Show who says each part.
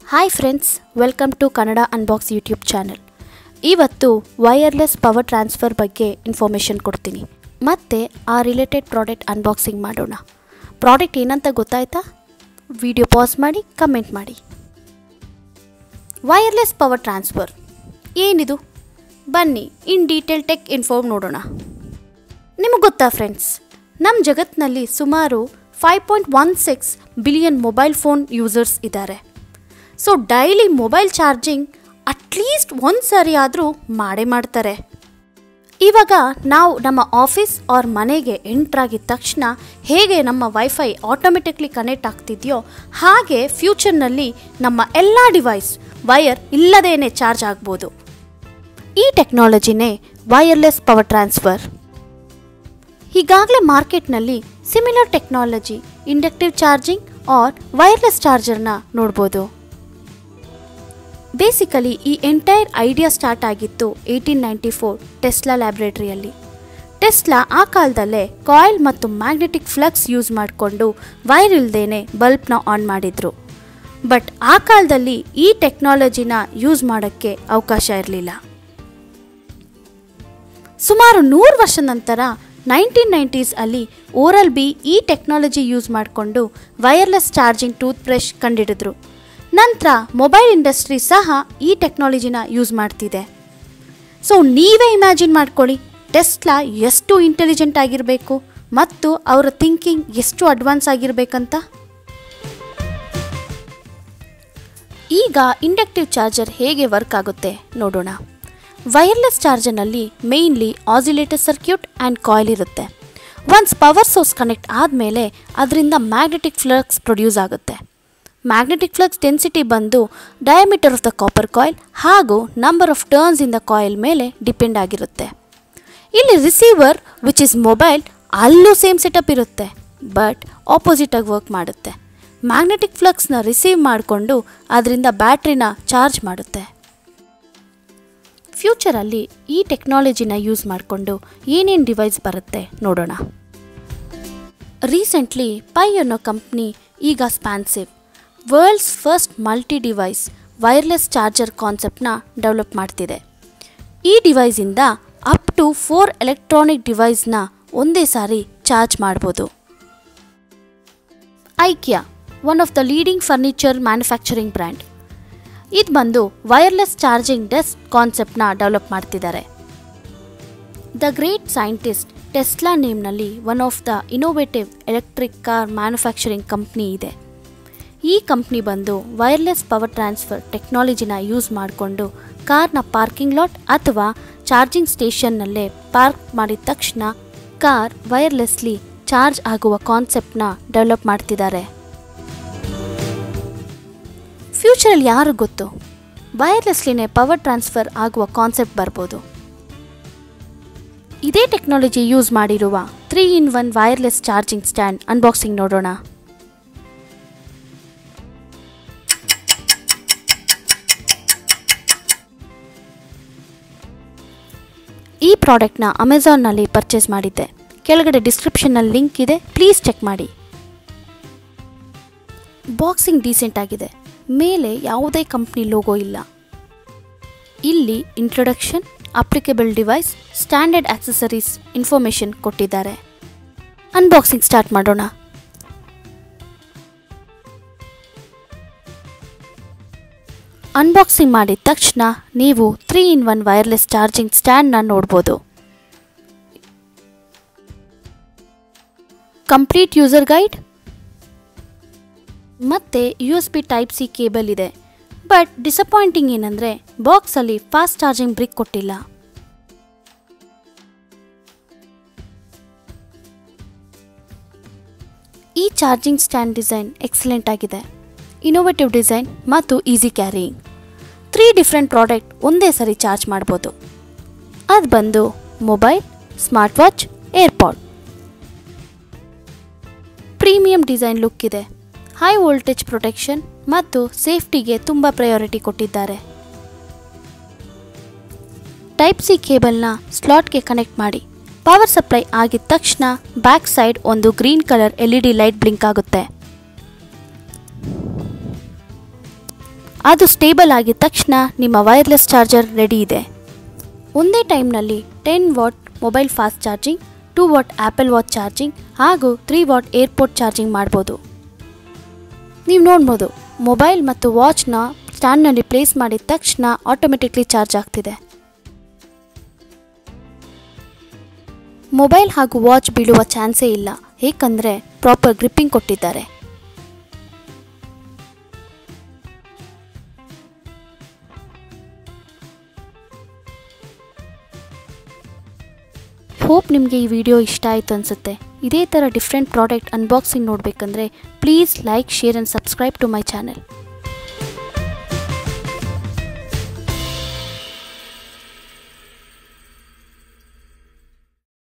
Speaker 1: hi friends welcome to Kannada unbox YouTube channel ಇವತ್ತು wireless power transfer ಬಗ್ಗೆ information ಕೊಡ್ತೀನಿ ಮತ್ತು ಆ ರಿಲೇಟೆಡ್ ಪ್ರಾಡಕ್ಟ್ ಅನ್ಬಾಕ್ಸಿಂಗ್ ಮಾಡೋಣ ಪ್ರಾಡಕ್ಟ್ ಏನಂತ ಗೊತ್ತಾಯ್ತಾ ವಿಡಿಯೋ ಪಾಸ್ ಮಾಡಿ ಕಮೆಂಟ್ ಮಾಡಿ ವೈರ್ಲೆಸ್ ಪವರ್ ಟ್ರಾನ್ಸ್ಫರ್ ಏನಿದು ಬನ್ನಿ ಇನ್ ಡೀಟೇಲ್ ಟೆಕ್ ಇನ್ಫಾರ್ಮ್ ನೋಡೋಣ ನಿಮಗೆ ಗೊತ್ತಾ ಫ್ರೆಂಡ್ಸ್ ನಮ್ಮ ಜಗತ್ತಿನಲ್ಲಿ ಸುಮಾರು five point one six billion mobile phone users ಇದ್ದಾರೆ so daily mobile charging at least ಒಂದು ಸರಿ ಆದರೂ ಮಾಡೇ ಮಾಡ್ತಾರೆ ಇವಾಗ ನಾವು ನಮ್ಮ ಆಫೀಸ್ ಆರ್ ಮನೆಗೆ ಎಂಟ್ರಾಗಿದ್ದ ತಕ್ಷಣ ಹೇಗೆ ನಮ್ಮ ವೈಫೈ ಆಟೋಮೆಟಿಕ್ಲಿ ಕನೆಕ್ಟ್ ಆಗ್ತಿದೆಯೋ ಹಾಗೆ ಫ್ಯೂಚರ್ನಲ್ಲಿ ನಮ್ಮ ಎಲ್ಲ ಡಿವೈಸ್ ವಯರ್ ಇಲ್ಲದೇನೆ ಚಾರ್ಜ್ ಆಗ್ಬೋದು ಈ ಟೆಕ್ನಾಲಜಿನೇ ವೈರ್ಲೆಸ್ ಪವರ್ ಟ್ರಾನ್ಸ್ಫರ್ ಈಗಾಗಲೇ ಮಾರ್ಕೆಟ್ನಲ್ಲಿ similar technology inductive charging or wireless ಚಾರ್ಜರ್ನ ನೋಡ್ಬೋದು ಬೇಸಿಕಲಿ ಈ ಎಂಟೈರ್ ಐಡಿಯಾ ಸ್ಟಾರ್ಟ್ ಆಗಿತ್ತು ಏಯ್ಟೀನ್ ನೈಂಟಿ ಫೋರ್ ಟೆಸ್ಲಾ ಲ್ಯಾಬ್ರೇಟರಿಯಲ್ಲಿ ಟೆಸ್ಲಾ ಆ ಕಾಲದಲ್ಲೇ ಕಾಯಿಲ್ ಮತ್ತು ಮ್ಯಾಗ್ನೆಟಿಕ್ ಫ್ಲಕ್ಸ್ ಯೂಸ್ ಮಾಡಿಕೊಂಡು ವೈರ್ ಇಲ್ದೇನೆ ಬಲ್ಬ್ನ ಆನ್ ಮಾಡಿದ್ರು ಬಟ್ ಆ ಕಾಲದಲ್ಲಿ ಈ ಟೆಕ್ನಾಲಜಿನ ಯೂಸ್ ಮಾಡೋಕ್ಕೆ ಅವಕಾಶ ಇರಲಿಲ್ಲ ಸುಮಾರು ನೂರು ವರ್ಷ ನಂತರ ನೈನ್ಟೀನ್ ನೈಂಟೀಸ್ ಅಲ್ಲಿ ಓರಲ್ ಬಿ ಈ ಟೆಕ್ನಾಲಜಿ ಯೂಸ್ ಮಾಡಿಕೊಂಡು ವೈರ್ಲೆಸ್ ಚಾರ್ಜಿಂಗ್ ಟೂತ್ ಬ್ರಷ್ ಕಂಡಿಡಿದ್ರು ನಂತರ ಮೊಬೈಲ್ ಇಂಡಸ್ಟ್ರಿ ಸಹ ಈ ಟೆಕ್ನಾಲಜಿನ ಯೂಸ್ ಮಾಡ್ತಿದೆ ಸೊ ನೀವೇ ಇಮ್ಯಾಜಿನ್ ಮಾಡ್ಕೊಳ್ಳಿ ಟೆಸ್ಲಾ ಎಷ್ಟು ಇಂಟೆಲಿಜೆಂಟ್ ಆಗಿರಬೇಕು ಮತ್ತು ಅವರ ಥಿಂಕಿಂಗ್ ಎಷ್ಟು ಅಡ್ವಾನ್ಸ್ ಆಗಿರಬೇಕಂತ ಈಗ ಇಂಡಕ್ಟಿವ್ ಚಾರ್ಜರ್ ಹೇಗೆ ವರ್ಕ್ ಆಗುತ್ತೆ ನೋಡೋಣ ವೈರ್ಲೆಸ್ ಚಾರ್ಜರ್ನಲ್ಲಿ mainly oscillator circuit and coil ಇರುತ್ತೆ ಒನ್ಸ್ ಪವರ್ ಸೋರ್ಸ್ ಕನೆಕ್ಟ್ ಆದಮೇಲೆ ಅದರಿಂದ ಮ್ಯಾಗ್ನೆಟಿಕ್ ಫ್ಲಕ್ಸ್ ಪ್ರೊಡ್ಯೂಸ್ ಆಗುತ್ತೆ ಮ್ಯಾಗ್ನೆಟಿಕ್ ಫ್ಲಕ್ಸ್ ಡೆನ್ಸಿಟಿ ಬಂದು diameter of the copper coil ಹಾಗೂ number of turns in the coil ಮೇಲೆ ಡಿಪೆಂಡ್ ಆಗಿರುತ್ತೆ ಇಲ್ಲಿ ರಿಸೀವರ್ ವಿಚ್ ಇಸ್ ಮೊಬೈಲ್ ಅಲ್ಲೂ ಸೇಮ್ ಸೆಟಪ್ ಇರುತ್ತೆ ಬಟ್ ಆಪೋಸಿಟಾಗಿ ವರ್ಕ್ ಮಾಡುತ್ತೆ ಮ್ಯಾಗ್ನೆಟಿಕ್ ಫ್ಲಕ್ಸ್ನ ರಿಸೀವ್ ಮಾಡಿಕೊಂಡು ಅದರಿಂದ ಬ್ಯಾಟ್ರಿನ ಚಾರ್ಜ್ ಮಾಡುತ್ತೆ ಫ್ಯೂಚರಲ್ಲಿ ಈ ಟೆಕ್ನಾಲಜಿನ ಯೂಸ್ ಮಾಡಿಕೊಂಡು ಏನೇನು ಡಿವೈಸ್ ಬರುತ್ತೆ ನೋಡೋಣ ರೀಸೆಂಟ್ಲಿ ಪೈ ಅನ್ನೋ ಕಂಪ್ನಿ ಈಗ ಸ್ಪ್ಯಾನ್ಸಿವ್ world's first multi device wireless charger ಕಾನ್ಸೆಪ್ಟ್ನ ಡೆವಲಪ್ ಮಾಡ್ತಿದೆ ಈ ಡಿವೈಸಿಂದ ಅಪ್ ಟು ಫೋರ್ ಎಲೆಕ್ಟ್ರಾನಿಕ್ ಡಿವೈಸ್ನ ಒಂದೇ ಸಾರಿ ಚಾರ್ಜ್ ಮಾಡ್ಬೋದು IKEA one of the leading furniture manufacturing brand ಇದು ಬಂದು ವೈರ್ಲೆಸ್ ಚಾರ್ಜಿಂಗ್ ಡೆಸ್ಕ್ ಕಾನ್ಸೆಪ್ಟ್ನ ಡೆವಲಪ್ ಮಾಡ್ತಿದ್ದಾರೆ ದ ಗ್ರೇಟ್ ಸೈಂಟಿಸ್ಟ್ ಟೆಸ್ಲಾ ನೇಮ್ನಲ್ಲಿ one of the innovative electric car manufacturing company ಇದೆ ಈ ಕಂಪ್ನಿ ಬಂದು ವೈರ್ಲೆಸ್ ಪವರ್ ಟ್ರಾನ್ಸ್ಫರ್ ಟೆಕ್ನಾಲಜಿನ ಯೂಸ್ ಮಾಡಿಕೊಂಡು ಕಾರ್ನ ಪಾರ್ಕಿಂಗ್ ಲಾಟ್ ಅಥವಾ ಚಾರ್ಜಿಂಗ್ ಸ್ಟೇಷನ್ನಲ್ಲೇ ಪಾರ್ಕ್ ಮಾಡಿದ ತಕ್ಷಣ ಕಾರ್ ವೈರ್ಲೆಸ್ಲಿ ಚಾರ್ಜ್ ಆಗುವ ಕಾನ್ಸೆಪ್ಟ್ನ ಡೆವಲಪ್ ಮಾಡ್ತಿದ್ದಾರೆ ಫ್ಯೂಚರಲ್ಲಿ ಯಾರು ಗೊತ್ತು ವೈರ್ಲೆಸ್ಲಿನೇ ಪವರ್ ಟ್ರಾನ್ಸ್ಫರ್ ಆಗುವ ಕಾನ್ಸೆಪ್ಟ್ ಬರ್ಬೋದು ಇದೇ ಟೆಕ್ನಾಲಜಿ ಯೂಸ್ ಮಾಡಿರುವ three in one wireless charging stand unboxing ನೋಡೋಣ ಈ ಪ್ರಾಡಕ್ಟ್ನ ಅಮೆಝಾನ್ನಲ್ಲಿ ಪರ್ಚೇಸ್ ಮಾಡಿದ್ದೆ ಕೆಳಗಡೆ ಡಿಸ್ಕ್ರಿಪ್ಷನ್ನಲ್ಲಿ ಲಿಂಕ್ ಇದೆ ಪ್ಲೀಸ್ ಚೆಕ್ ಮಾಡಿ ಬಾಕ್ಸಿಂಗ್ ಡೀಸೆಂಟ್ ಆಗಿದೆ ಮೇಲೆ ಯಾವುದೇ ಕಂಪ್ನಿ ಲೋಗೋ ಇಲ್ಲ ಇಲ್ಲಿ introduction applicable device standard accessories information ಕೊಟ್ಟಿದ್ದಾರೆ ಅನ್ಬಾಕ್ಸಿಂಗ್ ಸ್ಟಾರ್ಟ್ ಮಾಡೋಣ ಅನ್ಬಾಕ್ಸಿಂಗ್ ಮಾಡಿದ ತಕ್ಷಣ ನೀವು three in one wireless charging ಸ್ಟ್ಯಾಂಡ್ನ ನೋಡ್ಬೋದು ಕಂಪ್ಲೀಟ್ ಯೂಸರ್ ಗೈಡ್ ಮತ್ತು U S B type C cable ಇದೆ ಬಟ್ ಡಿಸಪಾಯಿಂಟಿಂಗ್ ಏನಂದರೆ ಬಾಕ್ಸಲ್ಲಿ ಫಾಸ್ಟ್ ಚಾರ್ಜಿಂಗ್ ಬ್ರಿಕ್ ಕೊಟ್ಟಿಲ್ಲ ಈ ಚಾರ್ಜಿಂಗ್ ಸ್ಟ್ಯಾಂಡ್ ಡಿಸೈನ್ ಎಕ್ಸಲೆಂಟ್ ಆಗಿದೆ ಇನೋವೇಟಿವ್ ಡಿಸೈನ್ ಮತ್ತು easy carrying three different product ಒಂದೇ ಸರಿ ಚಾರ್ಜ್ ಮಾಡ್ಬೋದು ಅದು ಬಂದು mobile smart watch AirPod premium design look ಇದೆ ಹೈ ವೋಲ್ಟೇಜ್ ಪ್ರೊಟೆಕ್ಷನ್ ಮತ್ತು ಸೇಫ್ಟಿಗೆ ತುಂಬ ಪ್ರಯಾರಿಟಿ ಕೊಟ್ಟಿದ್ದಾರೆ ಟೈಪ್ ಸಿ ಕೇಬಲ್ನ ಸ್ಲಾಟ್ಗೆ ಕನೆಕ್ಟ್ ಮಾಡಿ ಪವರ್ ಸಪ್ಲೈ ಆಗಿದ ತಕ್ಷಣ ಬ್ಯಾಕ್ ಸೈಡ್ ಒಂದು green colour L E D light blink ಆಗುತ್ತೆ ಅದು ಸ್ಟೇಬಲ್ ಆಗಿದ ತಕ್ಷಣ ನಿಮ್ಮ ವೈರ್ಲೆಸ್ ಚಾರ್ಜರ್ ರೆಡಿ ಇದೆ ಒಂದೇ ಟೈಮ್ನಲ್ಲಿ ten watt mobile fast charging two watt Apple watch charging ಹಾಗೂ ತ್ರೀ ವಾಟ್ ಏರ್ಪೋರ್ಟ್ ಚಾರ್ಜಿಂಗ್ ಮಾಡ್ಬೋದು ನೀವು ನೋಡ್ಬೋದು ಮೊಬೈಲ್ ಮತ್ತು ವಾಚ್ನ ಸ್ಟ್ಯಾಂಡ್ನಲ್ಲಿ ಪ್ಲೇಸ್ ಮಾಡಿದ ತಕ್ಷಣ ಆಟೋಮೆಟಿಕ್ಲಿ ಚಾರ್ಜ್ ಆಗ್ತಿದೆ ಮೊಬೈಲ್ ಹಾಗೂ ವಾಚ್ ಬೀಳುವ ಚಾನ್ಸೇ ಇಲ್ಲ ಏಕೆಂದರೆ ಪ್ರಾಪರ್ ಗ್ರಿಪ್ಪಿಂಗ್ ಕೊಟ್ಟಿದ್ದಾರೆ ಹೋಪ್ ನಿಮಗೆ ಈ ವಿಡಿಯೋ ಇಷ್ಟ ಆಯಿತು ಅನಿಸುತ್ತೆ ಇದೇ ಥರ ಡಿಫ್ರೆಂಟ್ ಪ್ರಾಡಕ್ಟ್ ಅನ್ಬಾಕ್ಸಿಂಗ್ ನೋಡಬೇಕಂದ್ರೆ please like share and subscribe to my channel